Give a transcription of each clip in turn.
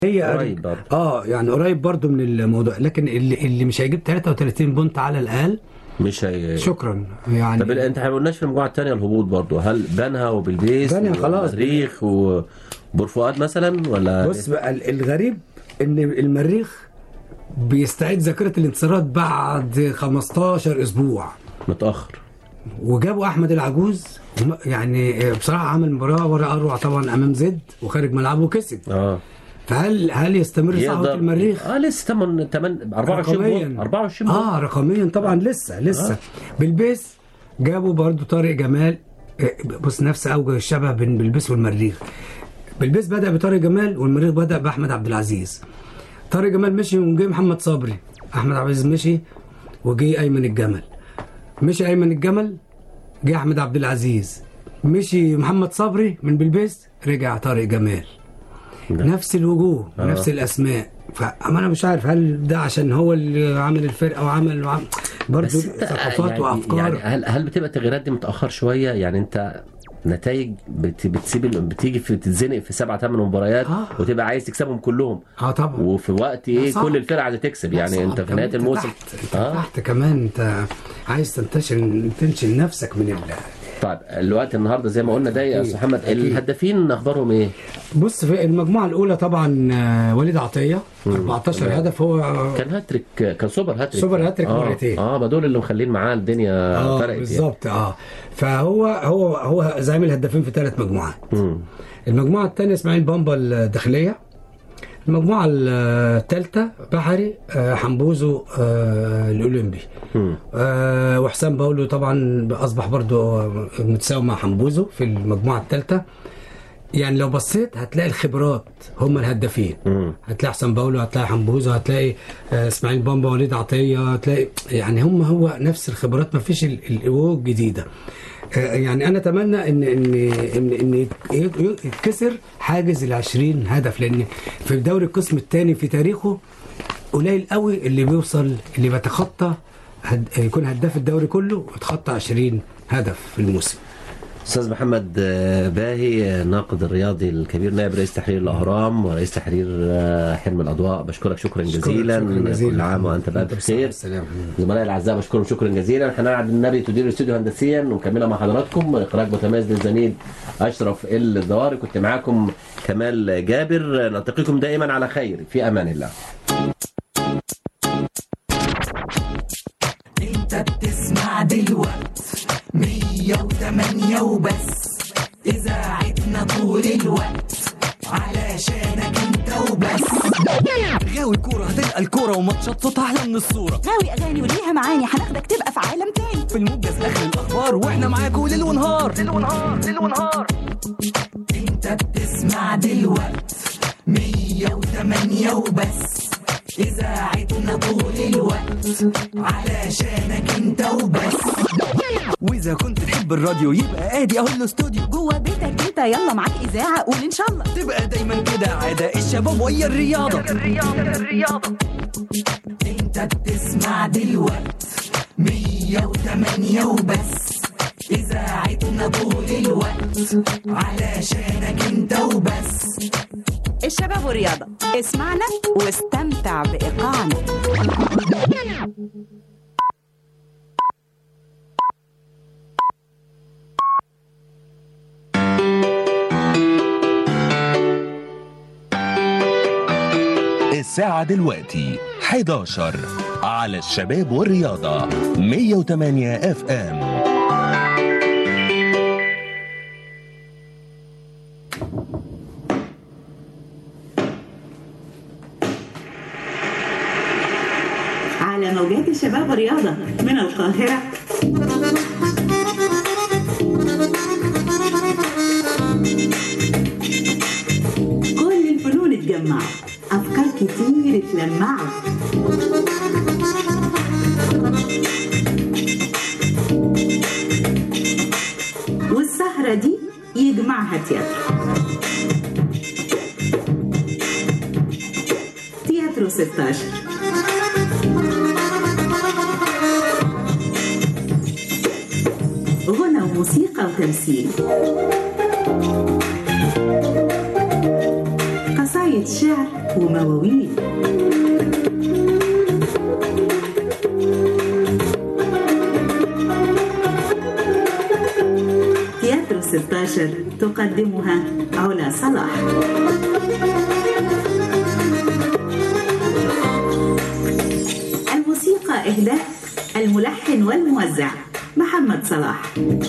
هي قريب برضه. اه يعني قريب برضو من الموضوع لكن اللي اللي مش هيجيب 33 بونت على الاقل مش هي شكرا يعني طب انت ما قلناش في المجموعه الثانيه الهبوط برضه هل بنها وبلبيس بنها خلاص. والمريخ وبورفؤاد مثلا ولا بص بقى ال- الغريب ان المريخ بيستعيد ذاكره الانتصارات بعد 15 اسبوع متاخر وجابوا احمد العجوز وم- يعني بصراحه عمل مباراه ورا اروع طبعا امام زد وخارج ملعبه وكسب اه فهل هل يستمر صعوبه المريخ؟ اه لسه 8 8 24 بونت 24 بونت اه رقميا طبعا لسه لسه بالبيس جابوا برضو طارق جمال آه، بص نفس اوجه الشبه بين بالبيس والمريخ بالبيس بدا بطارق جمال والمريخ بدا باحمد عبد العزيز طارق جمال مشي وجه محمد صبري احمد عبد العزيز مشي وجه ايمن الجمل مشي ايمن الجمل جه احمد عبد العزيز مشي محمد صبري من بالبيس رجع طارق جمال ده. نفس الوجوه آه. نفس الاسماء فاما انا مش عارف هل ده عشان هو اللي عامل الفرقه وعمل وعمل برضه بس انت ثقافات يعني وافكار يعني هل هل بتبقى التغييرات دي متاخر شويه يعني انت نتائج بت بتسيب ال- بتيجي في تتزنق في سبعة ثمان مباريات آه. وتبقى عايز تكسبهم كلهم اه طبعا وفي وقت ايه صعب. كل الفرق عايزه تكسب يعني صعب انت في كمان، نهايه انت الموسم تحت انت اه تحت كمان انت عايز تنتشر تنشل نفسك من ال... طيب الوقت النهارده زي ما قلنا ده يا استاذ محمد أكيد. الهدافين اخبارهم ايه؟ بص في المجموعه الاولى طبعا آه، وليد عطيه 14 تمام. هدف هو كان هاتريك كان سوبر هاتريك سوبر هاتريك آه. مرتين. اه ما دول اللي مخلين معاه الدنيا اه فرقت يعني. بالظبط اه فهو هو هو زعيم الهدافين في ثلاث مجموعات مم. المجموعه الثانيه اسماعيل بامبا الداخليه المجموعه الثالثه بحري آه، حمبوزو آه، الاولمبي مم. آه، وحسام باولو طبعا اصبح برضو متساوي مع حمبوزو في المجموعه الثالثه يعني لو بصيت هتلاقي الخبرات هم الهدافين مم. هتلاقي حسام باولو هتلاقي حمبوزه هتلاقي آه، اسماعيل بامبا وليد عطيه هتلاقي يعني هم هو نفس الخبرات ما فيش ال- الوجوه الجديده آه، يعني انا اتمنى ان ان ان, إن يت- يت- يتكسر حاجز ال 20 هدف لان في دوري القسم الثاني في تاريخه قليل قوي اللي بيوصل اللي بيتخطى هد يكون هداف الدوري كله ويتخطى 20 هدف في الموسم استاذ محمد آه، باهي آه، الناقد الرياضي الكبير نائب رئيس تحرير الاهرام ورئيس تحرير آه، حلم الاضواء بشكرك شكرا جزيلا شكراً جزيلا. كل عام وانت بألف خير السلام زملائي الاعزاء بشكرهم شكرا جزيلا حنان عبد النبي تدير الاستوديو هندسيا ومكمله مع حضراتكم اخراج متميز للزميل اشرف الدواري كنت معاكم كمال جابر نلتقيكم دائما على خير في امان الله انت بتسمع دلوقت مية وتمانية وبس اذاعتنا طول الوقت علشانك انت وبس غاوي كورة هتلقى الكورة وماتشات صوتها أحلى من الصورة غاوي اغاني وليها معاني هناخدك تبقى في عالم تاني في الموجز آخر الأخبار وإحنا معاكوا ليل ونهار ليل ونهار ليل ونهار انت بتسمع دلوقت مية وتمانية وبس اذاعتنا طول الوقت علشانك انت وبس وإذا كنت تحب الراديو يبقى آدي أهو الاستوديو جوه بيتك انت يلا معاك اذاعه قول ان شاء الله تبقى دايما كده عادة الشباب ويا الرياضة الرياضة الرياضة انت بتسمع دلوقت مية وتمانية وبس اذاعتنا طول الوقت علشانك انت وبس الشباب والرياضه اسمعنا واستمتع بايقاعنا الساعة دلوقتي 11 على الشباب والرياضة 108 اف ام على موجات الشباب والرياضة من القاهرة كل الفنون اتجمعوا أفكار كتير اتلمعوا والسهرة دي يجمعها تياترو تياترو 16 غنى وموسيقى وتمثيل قصايد شعر ومواويل تياترو 16 تقدمها علا صلاح الموسيقى إهداء الملحن والموزع محمد صلاح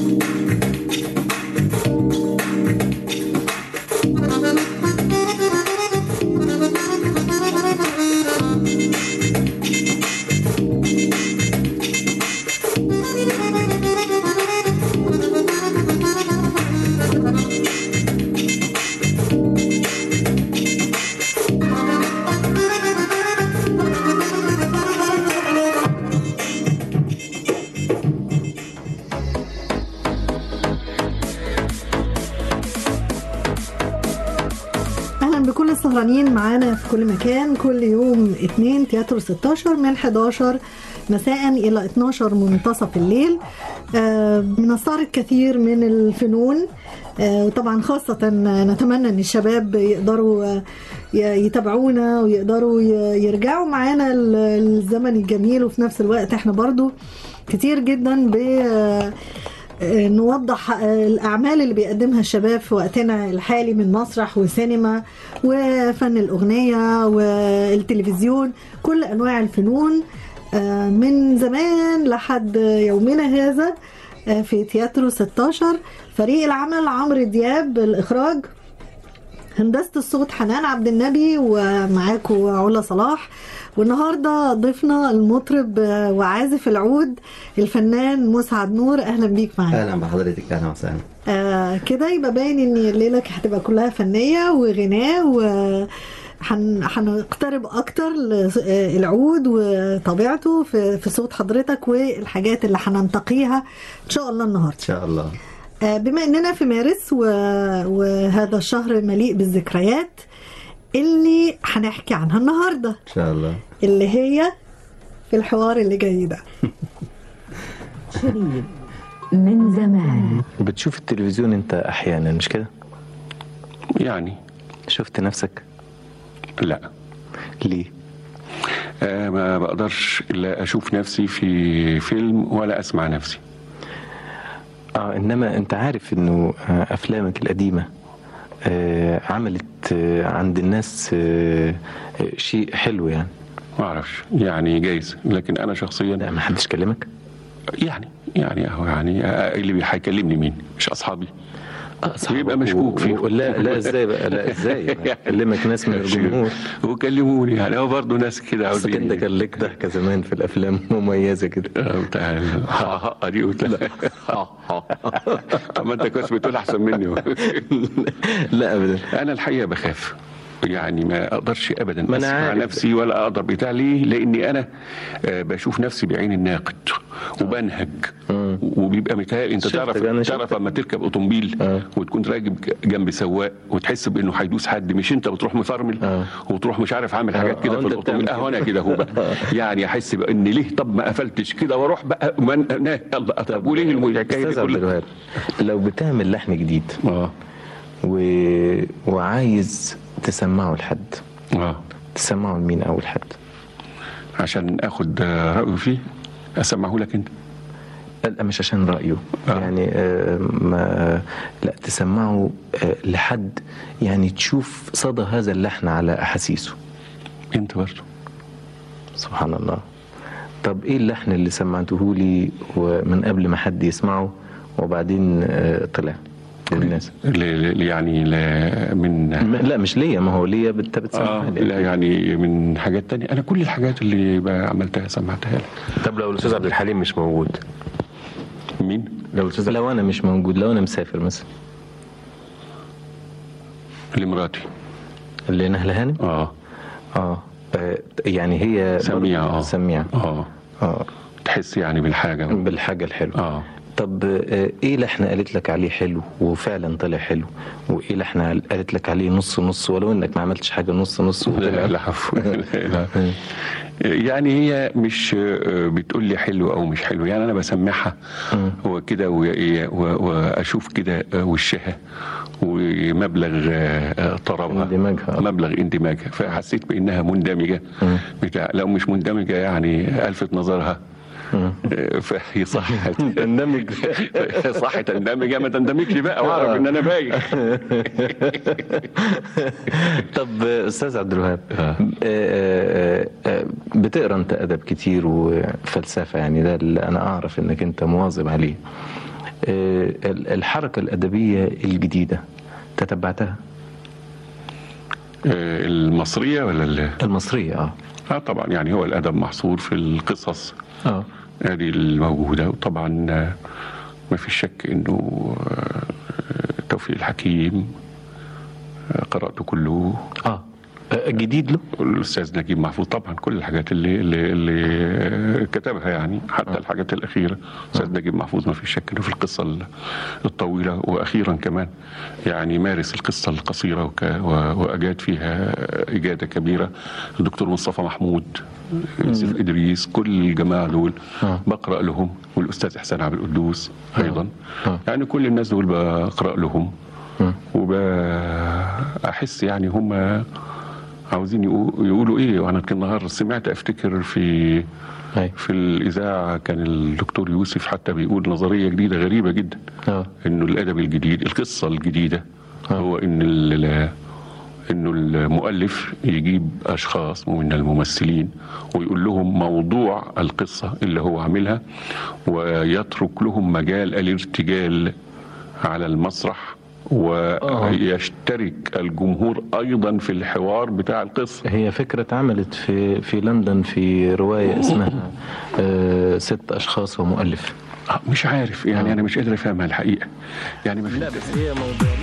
اهلا بكل السهرانين معانا في كل مكان كل يوم اثنين تياترو 16 من 11 مساء الى 12 منتصف الليل آه، بنستعرض كثير من الفنون آه، وطبعا خاصة نتمنى ان الشباب يقدروا آه، ي- يتابعونا ويقدروا ي- يرجعوا معانا ال- الزمن الجميل وفي نفس الوقت احنا برضو كتير جدا ب آه، آه، نوضح آه، الأعمال اللي بيقدمها الشباب في وقتنا الحالي من مسرح وسينما وفن الأغنية والتلفزيون كل أنواع الفنون آه، من زمان لحد يومنا هذا آه، في تياترو 16 فريق العمل عمرو دياب الإخراج هندسة الصوت حنان عبد النبي ومعاكم علا صلاح والنهارده ضيفنا المطرب وعازف العود الفنان مسعد نور اهلا بيك معانا اهلا بحضرتك اهلا وسهلا آه كده يبقى باين ان الليله هتبقى كلها فنيه وغناء و هن- هنقترب اكتر للعود وطبيعته في في صوت حضرتك والحاجات اللي هننتقيها ان شاء الله النهارده ان شاء الله آه، بما اننا في مارس و... وهذا الشهر مليء بالذكريات اللي هنحكي عنها النهارده ان شاء الله اللي هي في الحوار اللي جاي ده شيرين من زمان بتشوف التلفزيون انت احيانا مش كده يعني شفت نفسك لا ليه آه ما بقدرش الا اشوف نفسي في فيلم ولا اسمع نفسي اه انما انت عارف انه آه، افلامك القديمه آه عملت آه عند الناس آه آه، شيء حلو يعني ما اعرفش يعني جايز لكن انا شخصيا لا ما حدش كلمك يعني يعني اهو يعني آه، اللي بي- هيكلمني مين مش اصحابي يبقى مشكوك فيه لا لا ازاي بقى لا ازاي كلمك ناس من الجمهور وكلموني يعني هو برضه ناس كده بس كان ده كان لك ضحكه زمان في الافلام مميزه كده بتاع الحقيقة دي قلت لا طب ما انت كويس بتقول احسن مني لا ابدا انا الحقيقه بخاف يعني ما اقدرش ابدا ما أنا اسمع عارف. نفسي ولا اقدر بتاع ليه لاني انا آه، بشوف نفسي بعين الناقد وبنهج وبيبقى متهيألي انت شفتك، تعرف أنا تعرف شفتك. لما تركب اوتومبيل وتكون راكب جنب سواق وتحس بانه هيدوس حد مش انت بتروح مفرمل وتروح مش عارف عامل حاجات كده آه، في أنت الاوتومبيل بتعمل اهو انا كده. كده هو بقى يعني احس بقى ان ليه طب ما قفلتش كده واروح بقى من نا- يلا طب وليه الحكايه دي استاذ عبد كلها الوهاب لو بتعمل لحن جديد اه و... وعايز تسمعه لحد اه تسمعه لمين اول حد عشان اخد آه، رايه فيه اسمعه لك انت لا مش عشان رأيه آه. يعني آه ما لا تسمعه آه لحد يعني تشوف صدى هذا اللحن على أحاسيسه انت برضه سبحان الله طب ايه اللحن اللي سمعته لي ومن قبل ما حد يسمعه وبعدين آه طلع للناس ل- ل- يعني ل- من م- لا مش ليا ما هو ليا انت آه بتسمعها لي. لا يعني من حاجات تانية انا كل الحاجات اللي بقى عملتها سمعتها لك طب لو الاستاذ عبد الحليم مش موجود مين لو الاستاذ لو انا مش موجود لو انا مسافر مثلا لمراتي اللي نهله هانم اه اه آه، يعني هي سميعة اه سميعة اه اه تحس يعني بالحاجة بالحاجة الحلوة اه طب آه، ايه لحن قالت لك عليه حلو وفعلا طلع حلو وايه لحن قالت لك عليه نص نص ولو انك ما عملتش حاجه نص نص لا وطلع لا عفوا لا، لا. يعني هي مش آه، بتقول لي حلو او مش حلو يعني انا بسمعها وكده و- و- واشوف كده آه، وشها ومبلغ آه، آه، طربها اندماجها. مبلغ اندماجها فحسيت بانها مندمجه بتاع لو مش مندمجه يعني الفت نظرها آه، فهي صح تندمج صح تندمج ما تندمجش بقى واعرف ان انا بايخ طب آه، استاذ عبد الوهاب آه، آه، آه، بتقرا انت ادب كتير وفلسفه يعني ده اللي انا اعرف انك انت مواظب عليه آه، ال- الحركه الادبيه الجديده تتبعتها آه، المصريه ولا ال- المصريه اه اه طبعا يعني هو الادب محصور في القصص اه هذه الموجوده وطبعا آه، ما في شك انه آه، توفيق الحكيم آه، قراته كله اه جديد له الاستاذ نجيب محفوظ طبعا كل الحاجات اللي اللي, اللي كتبها يعني حتى الحاجات الاخيره الاستاذ نجيب محفوظ ما في شك انه في القصه ال- الطويله واخيرا كمان يعني مارس القصه القصيره وك و- واجاد فيها اجاده كبيره الدكتور مصطفى محمود يوسف ادريس كل الجماعه دول بقرا لهم والاستاذ احسان عبد القدوس ايضا يعني كل الناس دول بقرا لهم وبحس يعني هم عاوزين يقو- يقولوا ايه وانا كان النهار سمعت افتكر في في الاذاعه كان الدكتور يوسف حتى بيقول نظريه جديده غريبه جدا انه الادب الجديد القصه الجديده هو ان ال- انه المؤلف يجيب اشخاص من الممثلين ويقول لهم موضوع القصه اللي هو عاملها ويترك لهم مجال الارتجال على المسرح ويشترك الجمهور ايضا في الحوار بتاع القصه هي فكرة اتعملت في في لندن في رواية اسمها آه ست أشخاص ومؤلف مش عارف يعني انا مش قادر افهمها الحقيقه يعني ما لا بس هي موضوع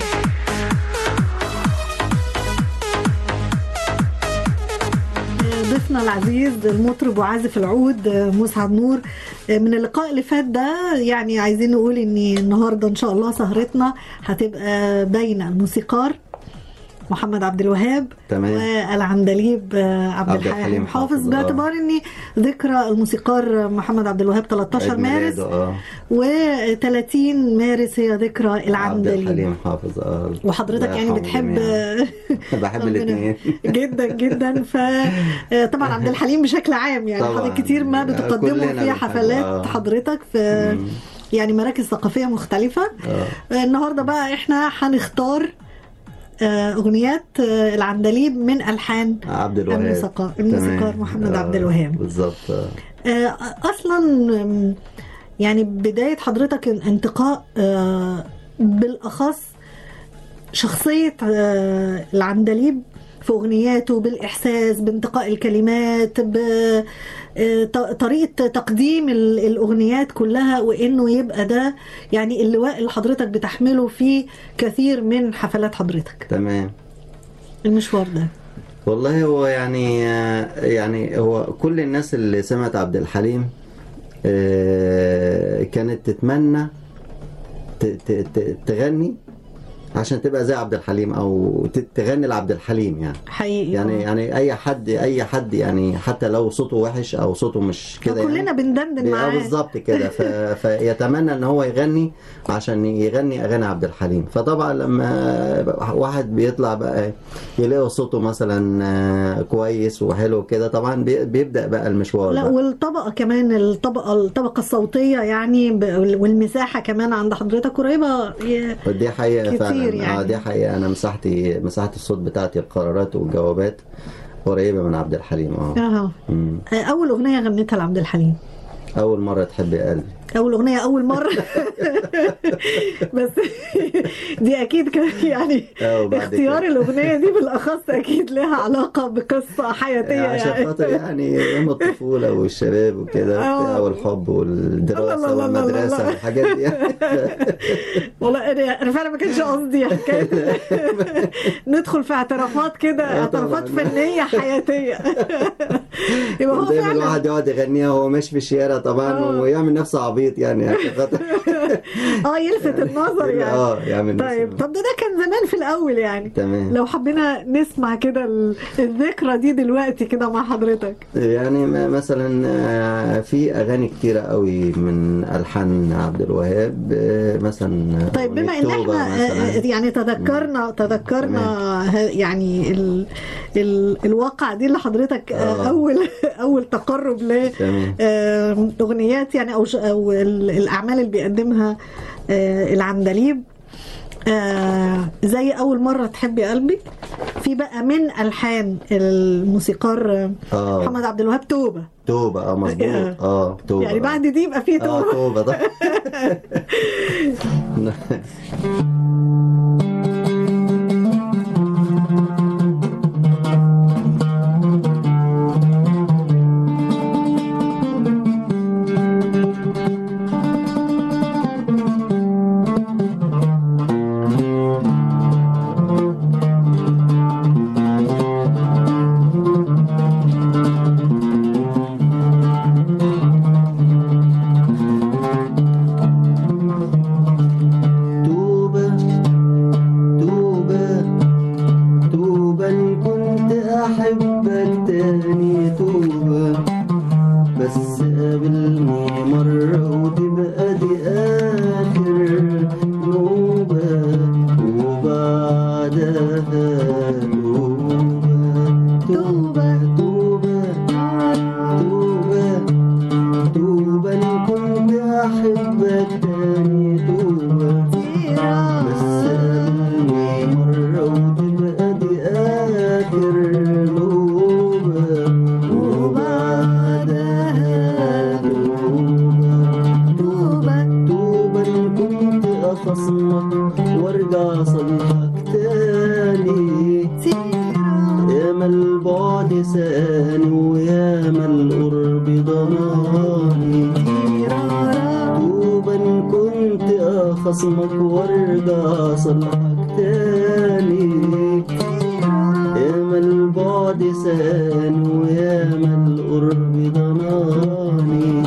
ضيفنا العزيز المطرب وعازف العود مسعد نور من اللقاء اللي فات ده يعني عايزين نقول ان النهارده ان شاء الله سهرتنا هتبقى بين الموسيقار محمد عبد الوهاب تمام. والعندليب عبد عبد الحليم الحليم حافظ حافظ، آه. باعتبار ان ذكرى الموسيقار محمد عبد الوهاب 13 عيد مارس ميلاده، اه و30 مارس هي ذكرى عبد العندليب الحليم حافظ اه وحضرتك الله يعني يرحمهم بتحب جميعاً. بحب ربنا- الاثنين جدا جدا فطبعا عبد الحليم بشكل عام يعني طبعاً. حضرتك كتير ما كلنا بتقدموا فيها بنحبه، حفلات آه. حضرتك في يعني مراكز ثقافيه مختلفه اه النهارده بقى احنا هنختار آه، اغنيات آه، العندليب من الحان عبد الوهاب الموسيقار الموسيقار تمام. محمد آه، عبد الوهاب بالظبط آه. آه، اصلا آم، يعني بدايه حضرتك انتقاء آه، بالاخص شخصيه آه، العندليب في اغنياته بالاحساس بانتقاء الكلمات بطريقه تقديم ال- الاغنيات كلها وانه يبقى ده يعني اللواء اللي حضرتك بتحمله في كثير من حفلات حضرتك تمام المشوار ده والله هو يعني يعني هو كل الناس اللي سمعت عبد الحليم آه، كانت تتمنى ت- ت- ت- تغني عشان تبقى زي عبد الحليم او ت- تغني لعبد الحليم يعني حقيقي يعني آه. يعني اي حد اي حد يعني حتى لو صوته وحش او صوته مش كده يعني كلنا بندندن اه معاه بالظبط كده ف... فيتمنى ان هو يغني عشان يغني اغاني عبد الحليم فطبعا لما واحد بيطلع بقى يلاقي صوته مثلا آه، كويس وحلو كده طبعا بي- بيبدا بقى المشوار لا بقى. والطبقة كمان الطبقة الطبقة الصوتية يعني ب- والمساحة كمان عند حضرتك قريبة ي- دي حقيقة كتير فعلا اه يعني. دي حقيقة أنا مساحتي مساحة الصوت بتاعتي القرارات والجوابات قريبة من عبد الحليم اه اه مم. أول أغنية غنيتها لعبد الحليم أول مرة تحب قلبي أول أغنية أول مرة بس دي أكيد كان يعني اه وبعد اختيار كده. الأغنية دي بالأخص أكيد لها علاقة بقصة حياتية عشان يعني خاطر يعني يوم الطفولة والشباب وكده اه. وبتاع والحب والدراسة لا لا لا لا لا. والمدرسة والحاجات دي يعني والله انا انا فعلا ما كانش قصدي حكايه ندخل في اعترافات كده اه اعترافات طبعا. فنيه حياتيه يبقى هو دايما فعلا الواحد يقعد يغنيها وهو ماشي في الشارع طبعا اه. ويعمل نفسه عبيط يعني عشان خاطر اه يلفت النظر يعني اه يعمل طيب طب ده, ده كان زمان في الاول يعني تمام لو حبينا نسمع كده ال- الذكرى دي دلوقتي كده مع حضرتك يعني ما- مثلا آه، في اغاني كتيره قوي من الحان عبد الوهاب آه، مثلا طيب بما ان أغنية توبة احنا مثلا آه، يعني تذكرنا تذكرنا ه- يعني ال ال الواقع دي اللي حضرتك آه، آه. اول اول تقرب تمام. لاغنيات يعني او ش- او ال- الاعمال اللي بيقدمها آه، العندليب آه زي اول مره تحبي قلبي في بقى من الحان الموسيقار آه، اه محمد عبد الوهاب توبه توبه اه مظبوط اه توبه يعني بعد دي يبقى في اه توبه توبه ده توبة توبة توبة إن كنت أحبك تاني توبة بس قابلني مرة وتبقى دي آخر نوبة وبعدها توبة توبة توبة توبة توبة إن كنت أحبك تاني توبة بس قابلني مرة وتبقى دي آخر نوبة وبعدها توبة توبة إن كنت أخصمك وأرجع أصلحك تاني ياما البعد ساني وياما القرب ضناني توبة إن كنت أخصمك وأرجع أصلحك تاني ياما البعد ساني وياما القرب ضناني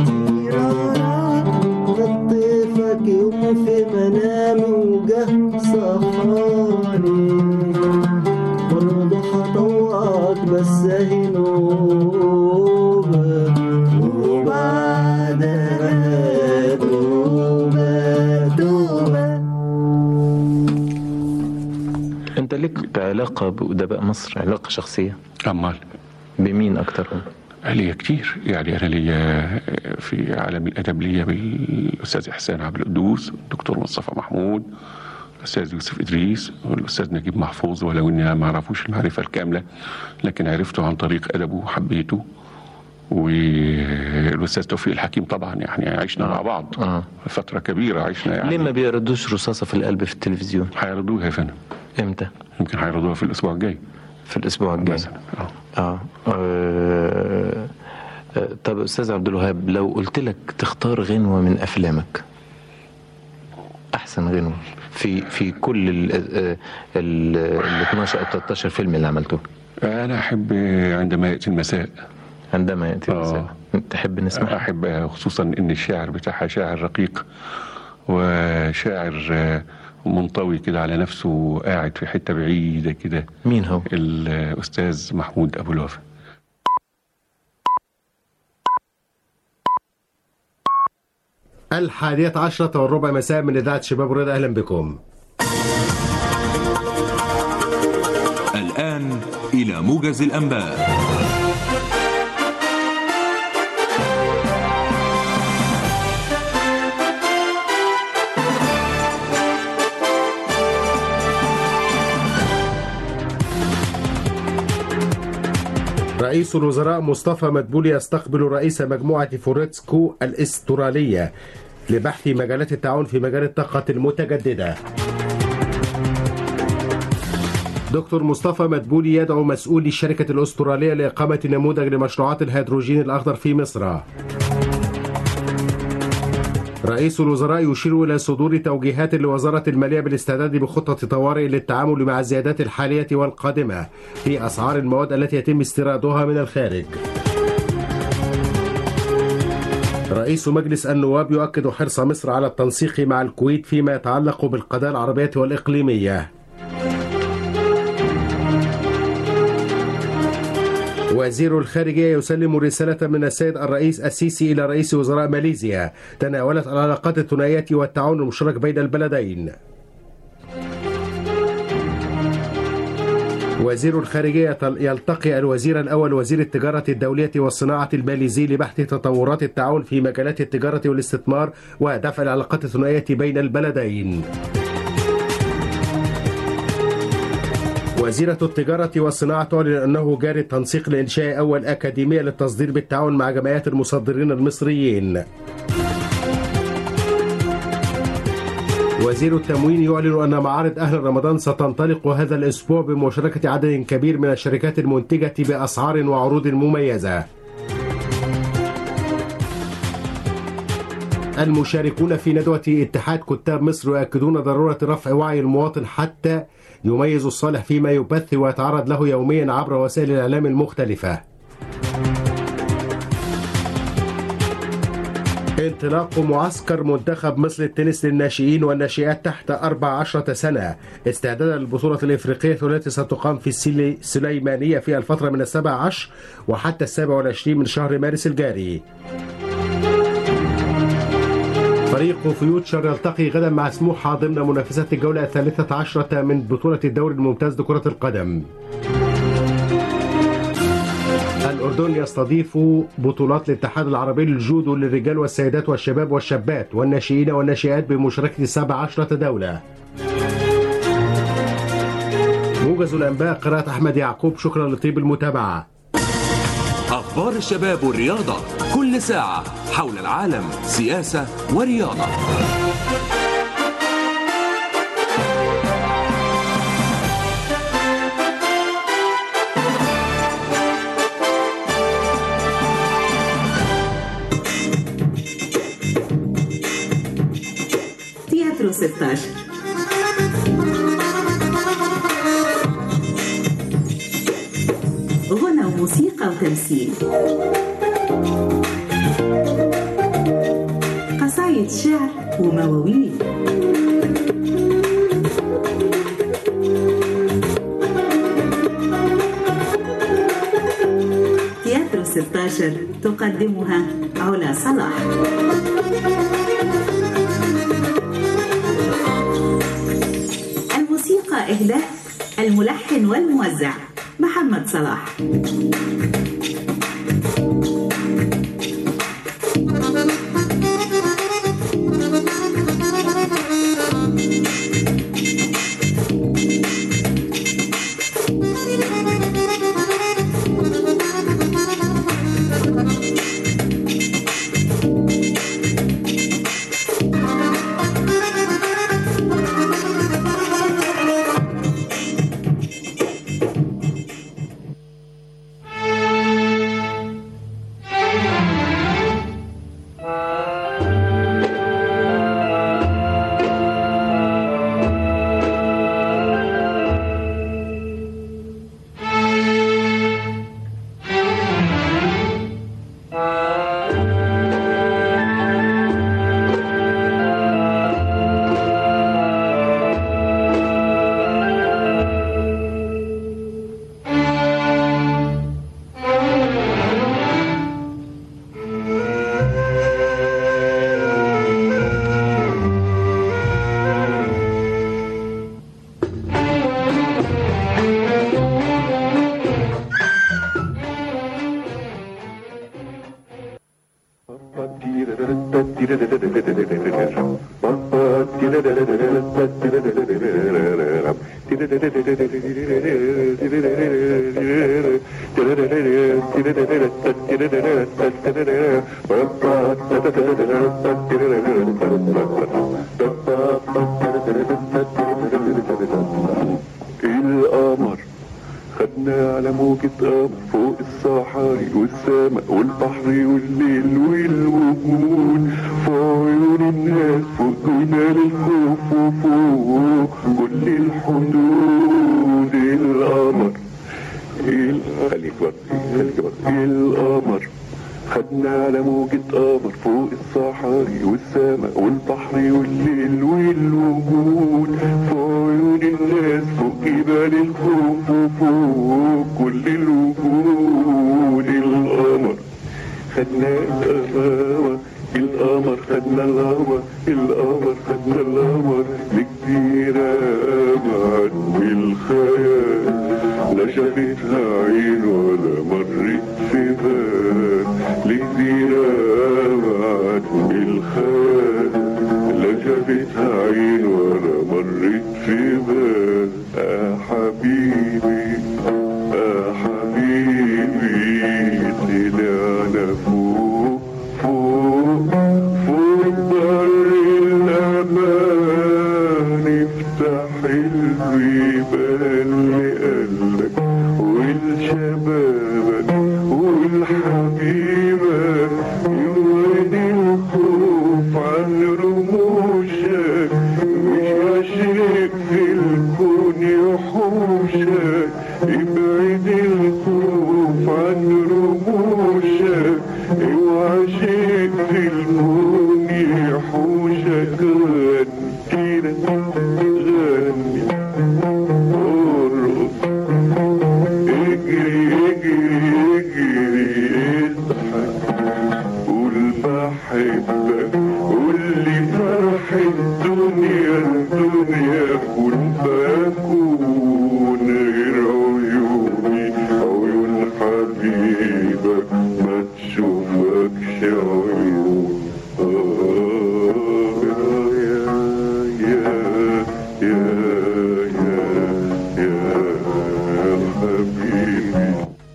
لطيفك يوم في منامي وجه صحاني برضه هطوعك بس اهي نوبة وبعدها توبة توبة انت لك علاقة بأدباء مصر علاقة شخصية امال بمين أكترهم؟ ليا كتير يعني انا ليا في عالم الادب ليا بالاستاذ احسان عبد القدوس الدكتور مصطفى محمود الاستاذ يوسف ادريس والاستاذ نجيب محفوظ ولو اني أنا ما اعرفوش المعرفه الكامله لكن عرفته عن طريق ادبه وحبيته والاستاذ توفيق الحكيم طبعا يعني عشنا مع بعض آه. فتره كبيره عشنا يعني ليه ما بيردوش رصاصة في القلب في التلفزيون؟ هيردوها يا فندم امتى؟ يمكن هيردوها في الاسبوع الجاي في الأسبوع الجاي مثلا اه آه. آه. آه. طب أستاذ عبد الوهاب لو قلت لك تختار غنوة من أفلامك أحسن غنوة في في كل ال ال ال 12 أو 13 فيلم اللي عملته انا احب عندما ياتي المساء عندما يأتي آه. المساء تحب نسمعها؟ أحب خصوصا إن الشاعر بتاعها شاعر رقيق وشاعر آه، منطوي كده على نفسه قاعد في حتة بعيدة كده مين هو؟ الأستاذ محمود أبو الوفا الحادية عشرة والربع مساء من إذاعة شباب رضا أهلا بكم الآن إلى موجز الأنباء رئيس الوزراء مصطفى مدبولي يستقبل رئيس مجموعة فورتسكو الاسترالية لبحث مجالات التعاون في مجال الطاقة المتجددة دكتور مصطفى مدبولي يدعو مسؤولي الشركة الأسترالية لإقامة نموذج لمشروعات الهيدروجين الأخضر في مصر رئيس الوزراء يشير إلى صدور توجيهات لوزارة المالية بالاستعداد بخطة طوارئ للتعامل مع الزيادات الحالية والقادمة في أسعار المواد التي يتم استيرادها من الخارج رئيس مجلس النواب يؤكد حرص مصر على التنسيق مع الكويت فيما يتعلق بالقضايا العربية والإقليمية وزير الخارجية يسلم رسالة من السيد الرئيس السيسي إلى رئيس وزراء ماليزيا تناولت العلاقات الثنائية والتعاون المشترك بين البلدين وزير الخارجية يلتقي الوزير الأول وزير التجارة الدولية والصناعة الماليزي لبحث تطورات التعاون في مجالات التجارة والاستثمار ودفع العلاقات الثنائية بين البلدين وزيرة التجارة والصناعة تعلن أنه جاري التنسيق لإنشاء أول أكاديمية للتصدير بالتعاون مع جمعيات المصدرين المصريين وزير التموين يعلن أن معارض أهل رمضان ستنطلق هذا الأسبوع بمشاركة عدد كبير من الشركات المنتجة بأسعار وعروض مميزة المشاركون في ندوة اتحاد كتاب مصر يؤكدون ضرورة رفع وعي المواطن حتى يميز الصالح فيما يبث ويتعرض له يوميا عبر وسائل الإعلام المختلفة انطلاق معسكر منتخب مصر التنس للناشئين والناشئات تحت 14 سنة استعدادا للبطولة الإفريقية التي ستقام في السلي- السليمانية في الفترة من السابع عشر وحتى السابع والعشرين من شهر مارس الجاري فريق فيوتشر يلتقي غدا مع سموحة ضمن منافسة الجولة الثالثة عشرة من بطولة الدوري الممتاز لكرة القدم الأردن يستضيف بطولات الاتحاد العربي للجودو للرجال والسيدات والشباب والشابات والناشئين والناشئات بمشاركة 17 دولة موجز الأنباء قراءة أحمد يعقوب شكرا لطيب المتابعة أخبار الشباب والرياضة كل ساعة حول العالم سياسة ورياضة تياترو 16 غنى وموسيقى وتمثيل قصايد شعر ومواويل تياترو 16 تقدمها علا صلاح الموسيقى إهداء الملحن والموزع محمد صلاح القمر خدنا على موجة قمر فوق الصحاري والسماء والبحر والليل والوجود فوق عيون الناس فوق جنان الخوف وفوق كل الحدود القمر ال- خليك برضه خليك برضه القمر خدنا على موجة قمر فوق الصحاري والسماء والبحر والليل والوجود فوق عيون الناس فوق جبال الخوف وفوق كل الوجود القمر خدنا القمر القمر خدنا القمر القمر خدنا القمر لجزيرة أبعد بالخيال لا شافتها عين ولا مرت في بال لجزيرة أبعد بالخيال لا شافتها عين ولا مرت في بال يا حبيبي يا حبيبي طلعنا فوق فوق فوق بر الأمان افتح البيبان لقلبك والشبابك والحبيبك يورد الخوف عن رموشك مش عشق في الكون يحوشك ابعد الخوف عن رموشك اوعى شيء في الكون يحوشك غني كده غني ارقص اجري اجري اجري اضحك قول بحبك قول لي فرح الدنيا الدنيا كن بكون غير عيوني عيون حبيبك ما تشوفكش عيون آه يا يا يا يا يا حبيبي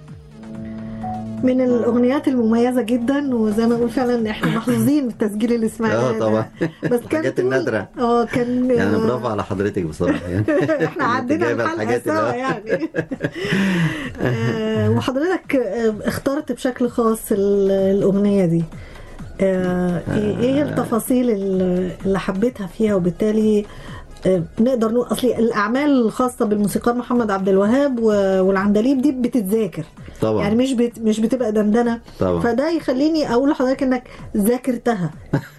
من الاغنيات المميزه جدا وزي ما نقول فعلا احنا محظوظين بالتسجيل اللي سمعناه اه ده. طبعا بس كان الحاجات النادرة اه كان يعني برافو على حضرتك بصراحة يعني احنا عدينا جايبة الحلقه الحاجات سوا اللي- يعني آه، وحضرتك آه، اخترت بشكل خاص ال- الاغنيه دي آه، ايه إيه التفاصيل ال- اللي حبيتها فيها وبالتالي آه، نقدر نقول اصلي الاعمال الخاصه بالموسيقار محمد عبد الوهاب و- والعندليب دي بتتذاكر طبعا يعني مش بت مش بتبقى دندنه طبعا. فده يخليني اقول لحضرتك انك ذاكرتها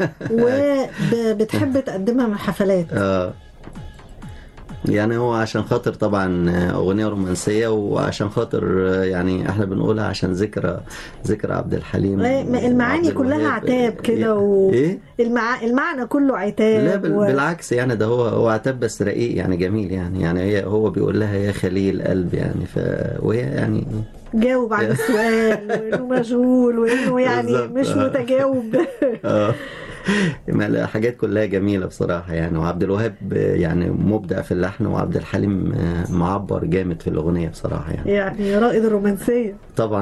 وبتحب تقدمها من حفلات اه يعني هو عشان خاطر طبعا اغنيه رومانسيه وعشان خاطر يعني احنا بنقولها عشان ذكرى ذكرى عبد الحليم المعاني وعبد كلها الوهاب. عتاب كده و... ايه المع... المعنى كله عتاب لا بال- و... بالعكس يعني ده هو هو عتاب بس رقيق يعني جميل يعني يعني هي هو بيقول لها يا خليل قلب يعني ف وهي يعني جاوب على السؤال وانه مشغول وانه يعني بالظبط، مش آه. متجاوب اه ما لا، حاجات كلها جميلة بصراحة يعني وعبد الوهاب يعني مبدع في اللحن وعبد الحليم آه، معبر جامد في الأغنية بصراحة يعني يعني رائد الرومانسيه طبعا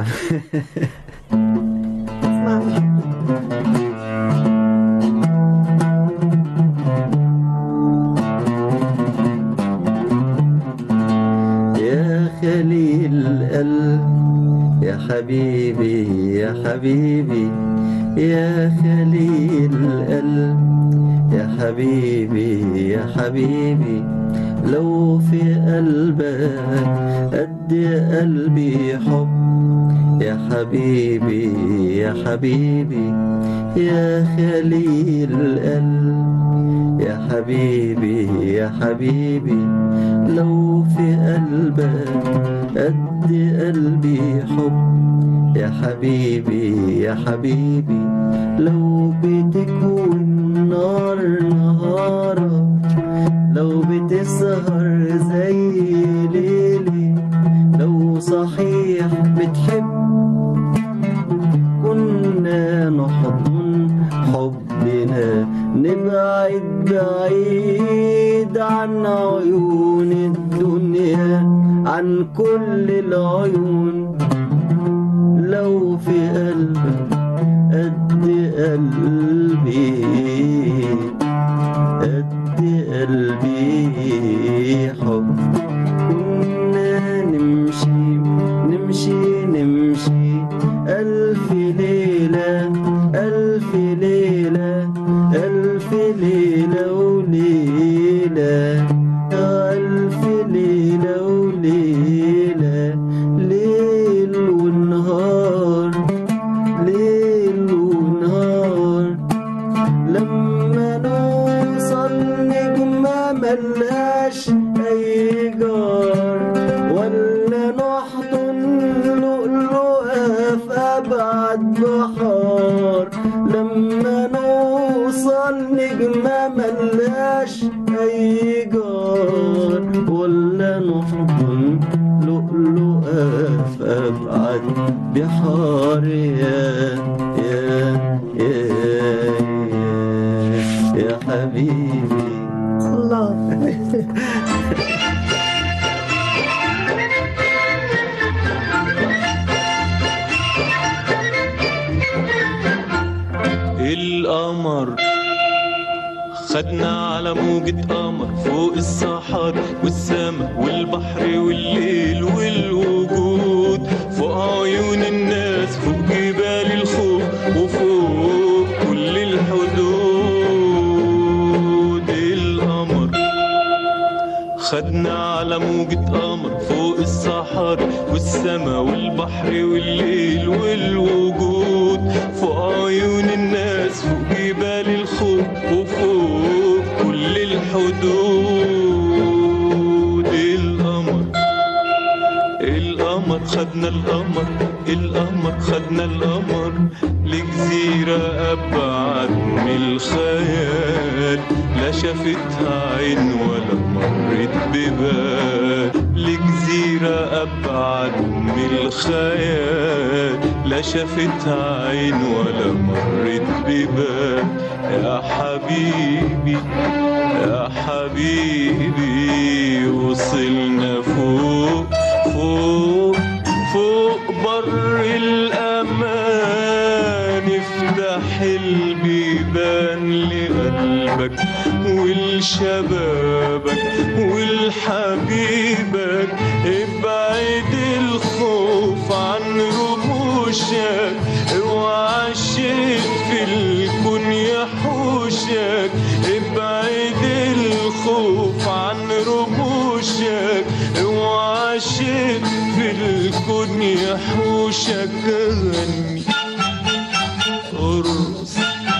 اسمعني يا خليل القلب يا حبيبي يا حبيبي يا خليل القلب يا حبيبي يا حبيبي لو في قلبك قد قلبي حب يا حبيبي يا حبيبي يا خليل القلب يا حبيبي يا حبيبي لو في قلبك قد قلبي حب يا حبيبي يا حبيبي لو بتكون نار نهارك لو بتسهر زي ليلي لو صحيح بتحب كنا نحضن حبنا نبعد بعيد عن عيون الدنيا عن كل العيون لو في قلبك قد قلبي قد قلبي حب كنا نمشي نمشي نمشي ألف ليلة ألف ليلة ألف ليلة وليلة ألف ليلة وليلة ليل ونهار ليل أبعد بحار لما نوصل نجمة ملاش أي جار ولا نحضن لؤلؤة في أبعد بحار يا يا يا يا, يا حبيبي الله القمر خدنا على موجة قمر فوق الصحار والسما والبحر والليل والوجود فوق عيون الناس فوق جبال الخوف وفوق كل الحدود القمر خدنا على موجة قمر فوق الصحار والسما والبحر والليل والوجود فوق عيون الناس فوق جبال الخوف وفوق كل الحدود القمر القمر خدنا القمر القمر خدنا القمر لجزيرة أبعد من الخيال لا شافتها عين ولا مرت ببال لجزيرة أبعد من الخيال لا شافتها عين ولا مرت ببال يا حبيبي يا حبيبي وصلنا فوق فوق فوق بر الأمان افتح البيبان لقلبك ولشبابك ولحبيبك ابعد الخوف عن رموشك اوعى الشيء في الكون يحوشك ابعد الخوف عن رموشك اوعى شيء في الكون يحوشك غني ارقص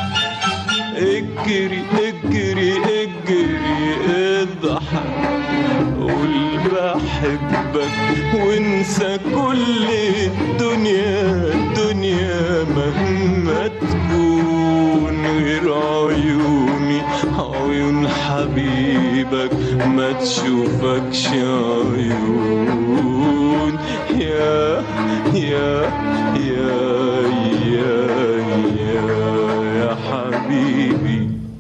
اجري اجري اجري اضحك قول بحبك وانسى كل الدنيا الدنيا مهما تكون غير عيوني عيون حبيبك ما تشوفكش عيون يا يا يا يا يا يا حبيبي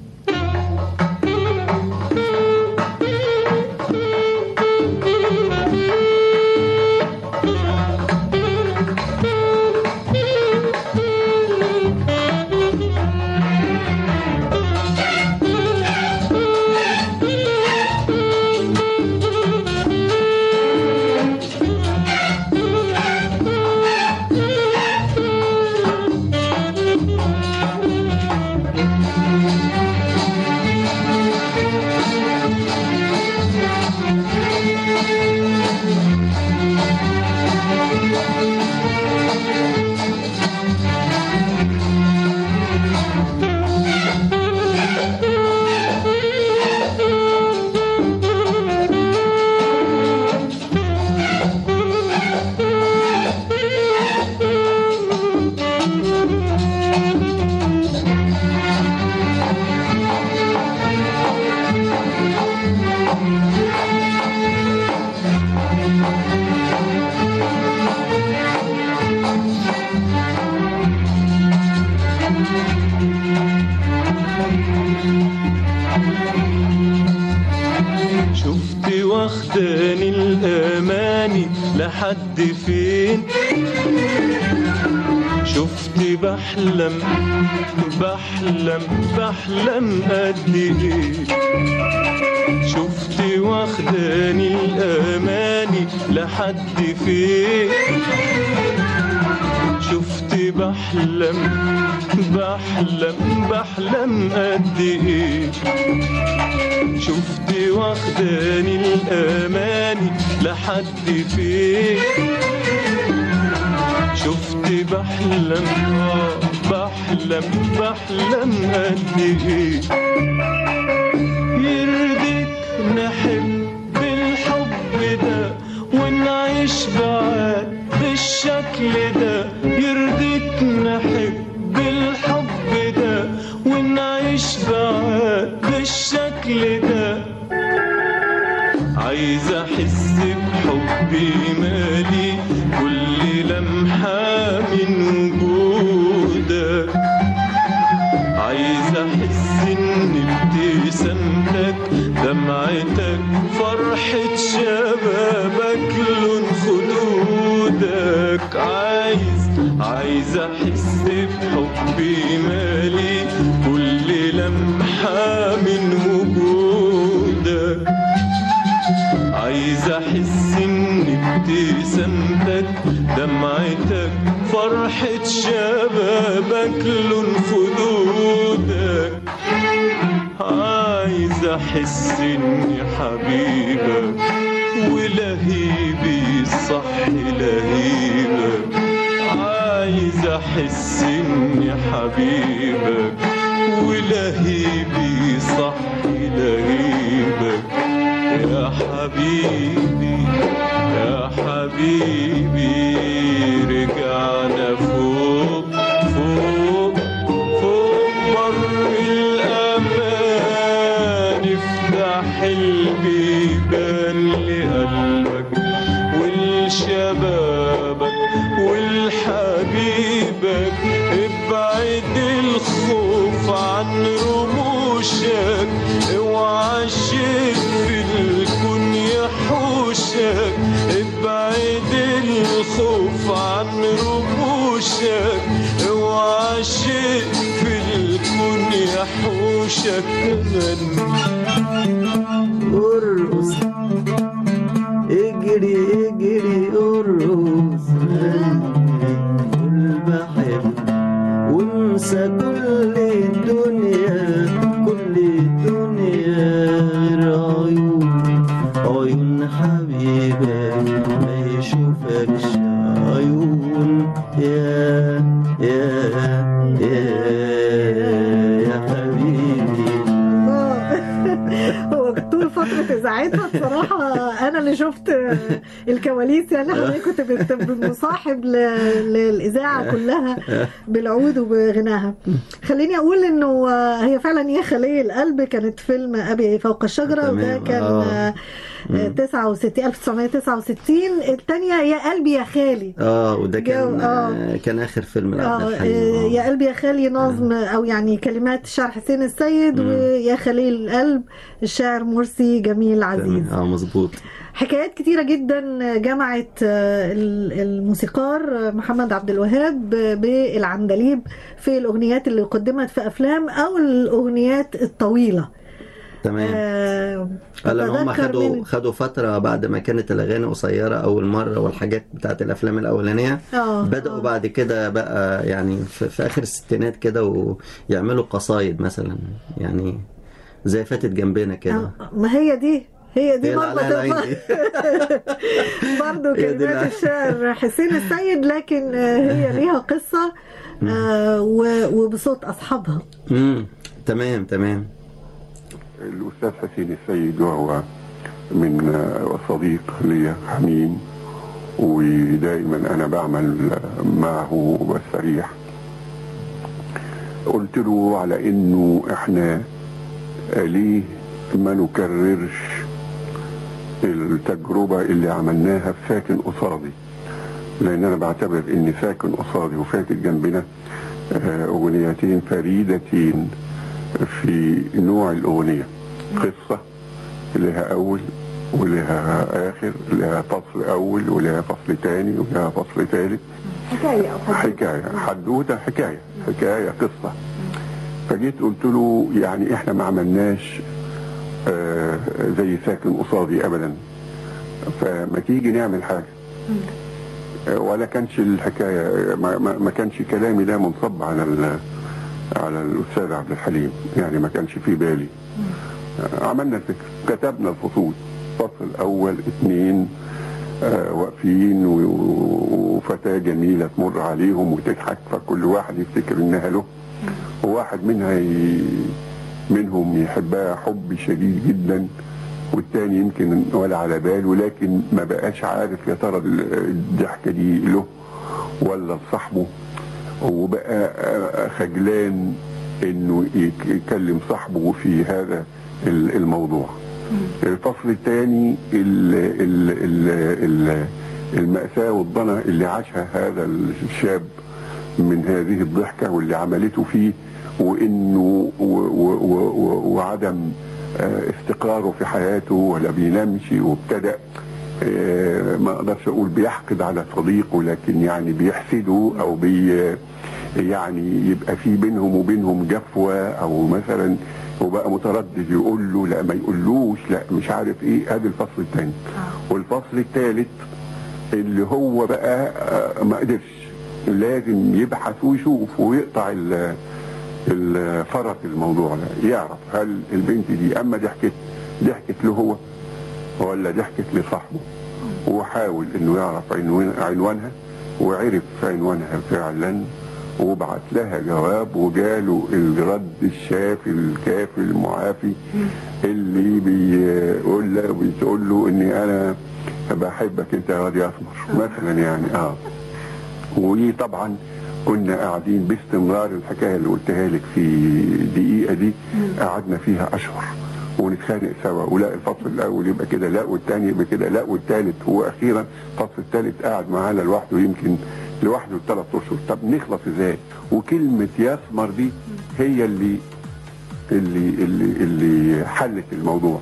شفت واخداني الاماني لحد فين شفت بحلم بحلم بحلم قد ايه شفت واخداني الاماني لحد فين شفت بحلم بحلم بحلم قد ايه شفت واخداني الاماني لحد فين شفت بحلم آه بحلم بحلم قد ايه يرضيك نحب الحب ده ونعيش بعاد بالشكل ده يرضيك بالشكل ده عايز احس بحبي مالي كل لمحة من وجودك عايز احس ان ابتسامتك دمعتك فرحة شبابك لون خدودك عايز عايز احس بحبي مالي كل لمحة من وجودك عايز احس ان ابتسامتك دمعتك فرحة شبابك لون خدودك عايز احس اني حبيبك ولهيبي صح لهيبك عايز احس اني حبيبك ولهيبي صح لهيبك يا حبيبي يا حبيبي رجعنا فوق فوق فوق بر الأمان افتح البيبان لقلبك ولشبابك ولحبيبك ابعد الخوف عن رموشك اوعى الشيء في الكون يحوشك ابعد الخوف عن رموشك اوعى الشيء في الكون يحوشك ارقص اجري اجري ارقص قول بحب وانسى كل الدنيا كل الدنيا غير عيون عيون حبيبك ما يشوفكش عيون يا يا يا يا حبيبي هو طول فترة إذاعتها بصراحة أنا اللي شفت الكواليس يعني حضرتك كنت بت- مصاحب ل- للإذاعة كلها بالعود وبغناها خليني أقول إنه هي فعلا يا خلية القلب كانت فيلم أبي فوق الشجرة وده تمام، كان آه. آه، 69 1969 الثانية يا قلبي يا خالي اه وده كان جو- آه. آه. كان اخر فيلم لعبد آه، الحليم آه، يا قلبي يا خالي نظم او يعني كلمات الشاعر حسين السيد ويا خليل القلب الشاعر مرسي جميل عزيز تمام. اه مظبوط حكايات كتيرة جدا جمعت آه، ال- الموسيقار محمد عبد الوهاب بالعندليب في الأغنيات اللي قدمت في أفلام أو الأغنيات الطويلة تمام آه، لان هم أتذكر خدوا من- خدوا فتره بعد ما كانت الاغاني قصيره اول مره والحاجات بتاعت الافلام الاولانيه آه، بداوا بعد كده بقى يعني في, في اخر الستينات كده ويعملوا قصايد مثلا يعني زي فاتت جنبنا كده آه، ما هي دي هي دي هي اللي برضه عليها العين تبقى- دي. برضه هي دي اللي كلمات عليها. الشاعر حسين السيد لكن آه، هي ليها قصة آه، و- وبصوت أصحابها امم تمام تمام الأستاذ حسين السيد وهو من آه، صديق لي حميم ودائما أنا بعمل معه بستريح قلت له على إنه إحنا آه، ليه ما نكررش التجربة اللي عملناها في ساكن قصادي لأن أنا بعتبر إن ساكن قصادي وفاتت جنبنا آه، أغنيتين فريدتين في نوع الأغنية قصة لها أول ولها آخر لها فصل أول ولها فصل تاني ولها فصل تالت حكاية أو حكاية حدوتة حكاية حكاية قصة فجيت قلت له يعني احنا ما عملناش آه زي ساكن قصادي ابدا فما تيجي نعمل حاجة آه، ولا كانش الحكاية ما, ما, ما كانش كلامي ده منصب على ال- على الأستاذ عبد الحليم يعني ما كانش في بالي آه، عملنا الفكر كتبنا الفصول فصل أول اثنين آه، واقفين و- و- وفتاة جميلة تمر عليهم وتضحك فكل واحد يفتكر إنها له وواحد منها ي... منهم يحبها حب شديد جدا والتاني يمكن ولا على باله لكن ما بقاش عارف يا ترى الضحكة دي له ولا لصاحبه وبقى خجلان انه يك- يكلم صاحبه في هذا ال- الموضوع الفصل الثاني ال- ال- ال- ال- المأساة والضنا اللي عاشها هذا الشاب من هذه الضحكة واللي عملته فيه وإنه و و و و وعدم آه، استقراره في حياته ولا بينامش وابتدأ آه، ما اقدرش اقول بيحقد على صديقه لكن يعني بيحسده او بي يعني يبقى في بينهم وبينهم جفوه او مثلا وبقى متردد يقول له لا ما يقولوش لا مش عارف ايه ادي الفصل الثاني والفصل الثالث اللي هو بقى آه، ما قدرش لازم يبحث ويشوف ويقطع ال- الفرق الموضوع ده يعرف هل البنت دي اما ضحكت ضحكت له هو ولا ضحكت لصاحبه وحاول انه يعرف عنوان عنوانها وعرف عنوانها فعلا وبعت لها جواب وجاله الرد الشافي الكافي المعافي اللي بيقول له بتقول له اني انا بحبك انت يا واد يا اسمر مثلا يعني اه وطبعا كنا قاعدين باستمرار الحكايه اللي قلتها لك في دقيقه دي قعدنا فيها اشهر ونتخانق سوا ولا الفصل الاول يبقى كده لا والثاني يبقى كده لا والثالث هو اخيرا الفصل الثالث قاعد معانا لوحده يمكن لوحده ثلاث اشهر طب نخلص ازاي وكلمه يسمر دي هي اللي اللي اللي اللي حلت الموضوع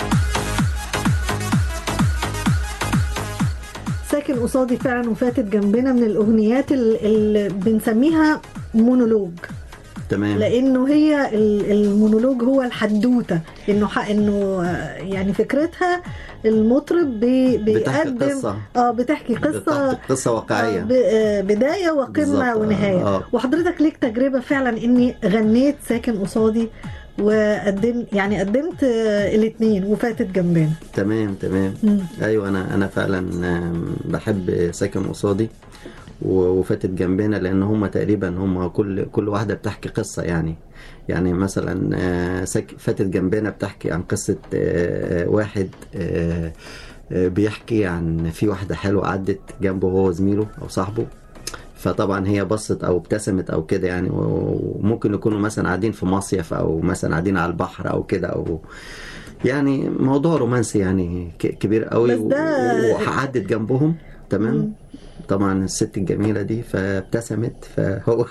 ساكن قصادي فعلا وفاتت جنبنا من الاغنيات ال- اللي بنسميها مونولوج تمام لانه هي ال- المونولوج هو الحدوته انه ح- انه آه، يعني فكرتها المطرب بي بتحكي بيقدم قصة. اه بتحكي قصه بتحكي قصة واقعية. آه، ب- آه، بدايه وقمه بالظبط، ونهايه آه. وحضرتك ليك تجربه فعلا اني غنيت ساكن قصادي وقدم يعني قدمت الاثنين وفاتت جنبنا تمام تمام مم. ايوه انا انا فعلا آم، بحب ساكن قصادي و- وفاتت جنبنا لان هم تقريبا هم كل كل واحده بتحكي قصه يعني يعني مثلا آه، ساك- فاتت جنبنا بتحكي عن قصه آه، آه، واحد آه، آه، بيحكي عن في واحده حلوه عدت جنبه هو زميله او صاحبه فطبعا هي بصت او ابتسمت او كده يعني و- وممكن يكونوا مثلا قاعدين في مصيف او مثلا قاعدين على البحر او كده او يعني موضوع رومانسي يعني ك- كبير قوي بس ده- وعدت جنبهم تمام طبعا الست الجميلة دي فابتسمت فهو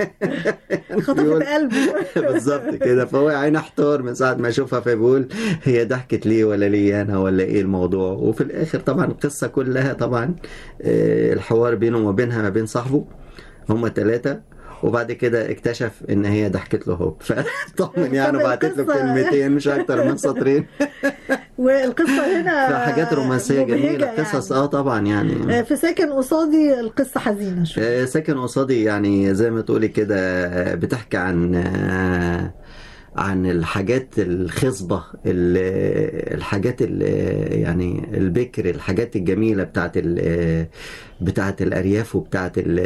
خطفت قلبي بالظبط كده فهو يا عيني احتار من ساعة ما اشوفها فبيقول هي ضحكت ليه ولا ليه انا ولا ايه الموضوع وفي الاخر طبعا القصة كلها طبعا آه، الحوار بينه وما بينها ما بين صاحبه هما ثلاثة وبعد كده اكتشف ان هي ضحكت له هو فطمن يعني طب بعتت له القصة- كلمتين مش اكتر من سطرين والقصه هنا فحاجات رومانسية مبهجة جميلة يعني. قصص اه طبعا يعني آه، في ساكن قصادي القصه حزينه شويه آه، ساكن قصادي يعني زي ما تقولي كده آه، بتحكي عن آه، عن الحاجات الخصبة ال- الحاجات ال- يعني البكر الحاجات الجميلة بتاعت ال- بتاعت الأرياف وبتاعت ال-